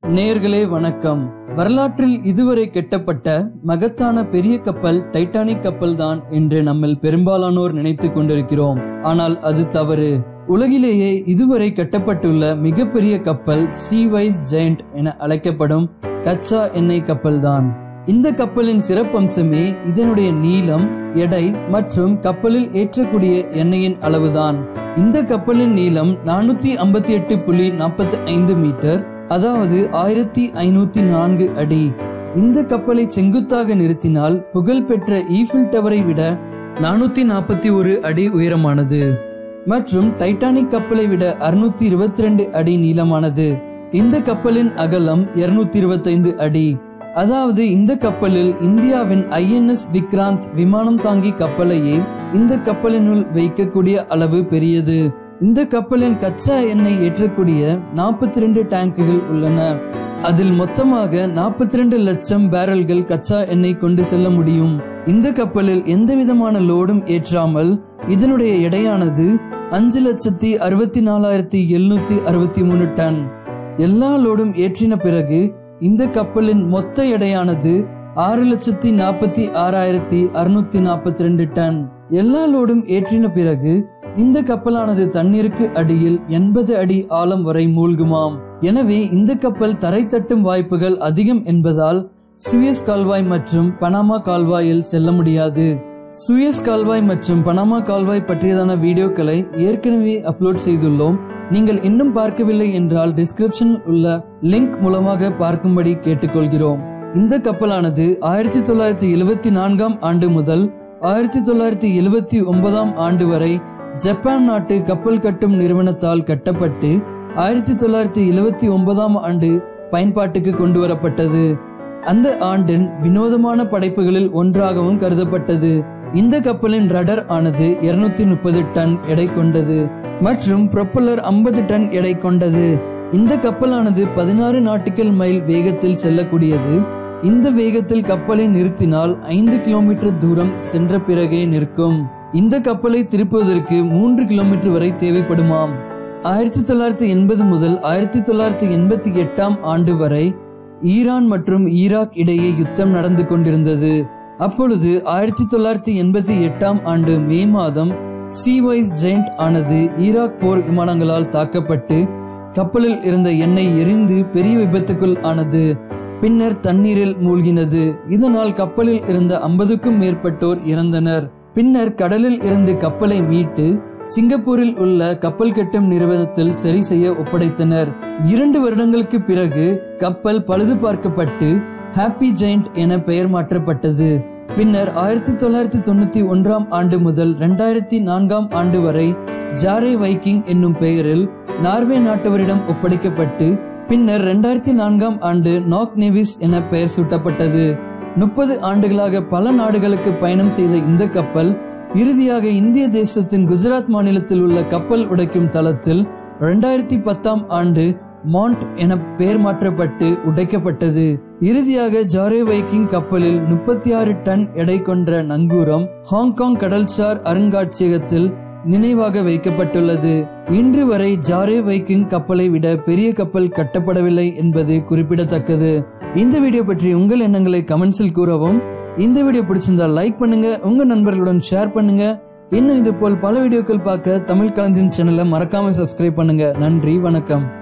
நேர்களே வணக்கம் வரலாற்றில் இதுவரை கெட்டப்பட்ட மகத்தான பெரிய கப்பல் டைட்டானிக் கப்பல் தான் என்று நம்மில் பெரும்பாலானோர் நினைத்துக் கொண்டிருக்கிறோம் ஆனால் அது தவறு உலகிலேயே இதுவரை கட்டப்பட்டுள்ள மிகப்பெரிய கப்பல் சீவைஸ் ஜெயண்ட் என அழைக்கப்படும் கச்சா எண்ணெய் கப்பல் தான் இந்த கப்பலின் சிறப்பம்சமே இதனுடைய நீளம் எடை மற்றும் கப்பலில் ஏற்றக்கூடிய எண்ணெயின் அளவுதான் இந்த கப்பலின் நீளம் நானூத்தி ஐம்பத்தி எட்டு புள்ளி நாற்பத்தி ஐந்து மீட்டர் அதாவது ஆயிரத்தி ஐநூத்தி நான்கு அடி இந்த கப்பலை செங்குத்தாக நிறுத்தினால் புகழ்பெற்ற ஈஃபில் டவரை விட நானூத்தி நாற்பத்தி ஒரு அடி உயரமானது மற்றும் டைட்டானிக் கப்பலை விட அறுநூத்தி இருபத்தி ரெண்டு அடி நீளமானது இந்த கப்பலின் அகலம் இருநூத்தி இருபத்தைந்து அடி அதாவது இந்த கப்பலில் இந்தியாவின் ஐஎன்எஸ் விக்ராந்த் விமானம் தாங்கி கப்பலையே இந்த கப்பலினுள் வைக்கக்கூடிய அளவு பெரியது இந்த கப்பலின் கச்சா எண்ணெய் ஏற்றக்கூடிய நாற்பத்தி ரெண்டு டேங்குகள் உள்ளன அதில் மொத்தமாக நாற்பத்தி ரெண்டு லட்சம் பேரல்கள் கச்சா எண்ணெய் கொண்டு செல்ல முடியும் இந்த கப்பலில் எந்த விதமான லோடும் ஏற்றாமல் இதனுடைய எடையானது அஞ்சு லட்சத்தி அறுபத்தி நாலாயிரத்தி எழுநூத்தி அறுபத்தி மூணு டன் எல்லா லோடும் ஏற்றின பிறகு இந்த கப்பலின் மொத்த எடையானது ஆறு லட்சத்தி நாற்பத்தி ஆறாயிரத்தி அறுநூத்தி நாற்பத்தி ரெண்டு டன் எல்லா லோடும் ஏற்றின பிறகு இந்த கப்பலானது தண்ணீருக்கு அடியில் எண்பது அடி ஆழம் வரை மூழ்குமாம் எனவே இந்த கப்பல் தரை தட்டும் வாய்ப்புகள் அதிகம் என்பதால் சுயஸ் கால்வாய் மற்றும் பனாமா கால்வாயில் செல்ல முடியாது சுயஸ் கால்வாய் மற்றும் பனாமா கால்வாய் பற்றியதான வீடியோக்களை ஏற்கனவே அப்லோட் செய்துள்ளோம் நீங்கள் இன்னும் பார்க்கவில்லை என்றால் டிஸ்கிரிப்ஷனில் உள்ள லிங்க் மூலமாக பார்க்கும்படி கேட்டுக்கொள்கிறோம் இந்த கப்பலானது ஆயிரத்தி தொள்ளாயிரத்தி எழுவத்தி நான்காம் ஆண்டு முதல் ஆயிரத்தி தொள்ளாயிரத்தி எழுவத்தி ஒன்பதாம் ஆண்டு வரை ஜப்பான் நாட்டு கப்பல் கட்டும் நிறுவனத்தால் கட்டப்பட்டு ஆயிரத்தி தொள்ளாயிரத்தி எழுவத்தி ஒன்பதாம் ஆண்டு பயன்பாட்டுக்கு கொண்டு வரப்பட்டது அந்த ஆண்டின் வினோதமான படைப்புகளில் ஒன்றாகவும் கருதப்பட்டது இந்த கப்பலின் ரடர் ஆனது இருநூத்தி முப்பது டன் எடை கொண்டது மற்றும் ப்ரொப்பல்லர் ஐம்பது டன் எடை கொண்டது இந்த கப்பலானது பதினாறு நாட்டிக்கல் மைல் வேகத்தில் செல்லக்கூடியது இந்த வேகத்தில் கப்பலை நிறுத்தினால் ஐந்து கிலோமீட்டர் தூரம் சென்ற பிறகே நிற்கும் இந்த கப்பலை திருப்புவதற்கு மூன்று கிலோமீட்டர் வரை தேவைப்படுமாம் ஆயிரத்தி தொள்ளாயிரத்தி எண்பது முதல் ஆயிரத்தி தொள்ளாயிரத்தி எண்பத்தி எட்டாம் ஆண்டு வரை ஈரான் மற்றும் ஈராக் இடையே யுத்தம் நடந்து கொண்டிருந்தது அப்பொழுது ஆயிரத்தி தொள்ளாயிரத்தி எண்பத்தி எட்டாம் ஆண்டு மே மாதம் சீவைஸ் ஜெயண்ட் ஆனது ஈராக் போர் விமானங்களால் தாக்கப்பட்டு கப்பலில் இருந்த எண்ணெய் எரிந்து பெரிய விபத்துக்குள் ஆனது பின்னர் தண்ணீரில் மூழ்கினது இதனால் கப்பலில் இருந்த ஐம்பதுக்கும் மேற்பட்டோர் இறந்தனர் பின்னர் கடலில் இருந்து கப்பலை மீட்டு சிங்கப்பூரில் உள்ள கப்பல் கட்டும் நிறுவனத்தில் சரி செய்ய ஒப்படைத்தனர் இரண்டு வருடங்களுக்கு பிறகு கப்பல் பழுது பார்க்கப்பட்டு ஹாப்பி ஜெயிண்ட் என பெயர் மாற்றப்பட்டது பின்னர் ஆயிரத்தி தொள்ளாயிரத்தி தொண்ணூத்தி ஒன்றாம் ஆண்டு முதல் இரண்டாயிரத்தி நான்காம் ஆண்டு வரை ஜாரே வைக்கிங் என்னும் பெயரில் நார்வே நாட்டவரிடம் ஒப்படைக்கப்பட்டு பின்னர் இரண்டாயிரத்தி நான்காம் ஆண்டு நாக் நெவிஸ் என பெயர் சூட்டப்பட்டது முப்பது ஆண்டுகளாக பல நாடுகளுக்கு பயணம் செய்த இந்த கப்பல் இறுதியாக இந்திய தேசத்தின் குஜராத் மாநிலத்தில் உள்ள கப்பல் உடைக்கும் தளத்தில் இரண்டாயிரத்தி பத்தாம் ஆண்டு மாண்ட் என பெயர் மாற்றப்பட்டு உடைக்கப்பட்டது இறுதியாக ஜாரே வைக்கிங் கப்பலில் முப்பத்தி ஆறு டன் எடை கொண்ட நங்கூரம் ஹாங்காங் கடல்சார் அருங்காட்சியகத்தில் நினைவாக வைக்கப்பட்டுள்ளது இன்று வரை ஜாரே வைக்கிங் கப்பலை விட பெரிய கப்பல் கட்டப்படவில்லை என்பது குறிப்பிடத்தக்கது இந்த வீடியோ பற்றி உங்கள் எண்ணங்களை கமெண்ட்ஸில் கூறவும் இந்த வீடியோ பிடிச்சிருந்தா லைக் பண்ணுங்க உங்க நண்பர்களுடன் ஷேர் பண்ணுங்க இன்னும் இது போல் பல வீடியோக்கள் பார்க்க தமிழ் கலைஞன் சேனலை மறக்காம சப்ஸ்கிரைப் பண்ணுங்க நன்றி வணக்கம்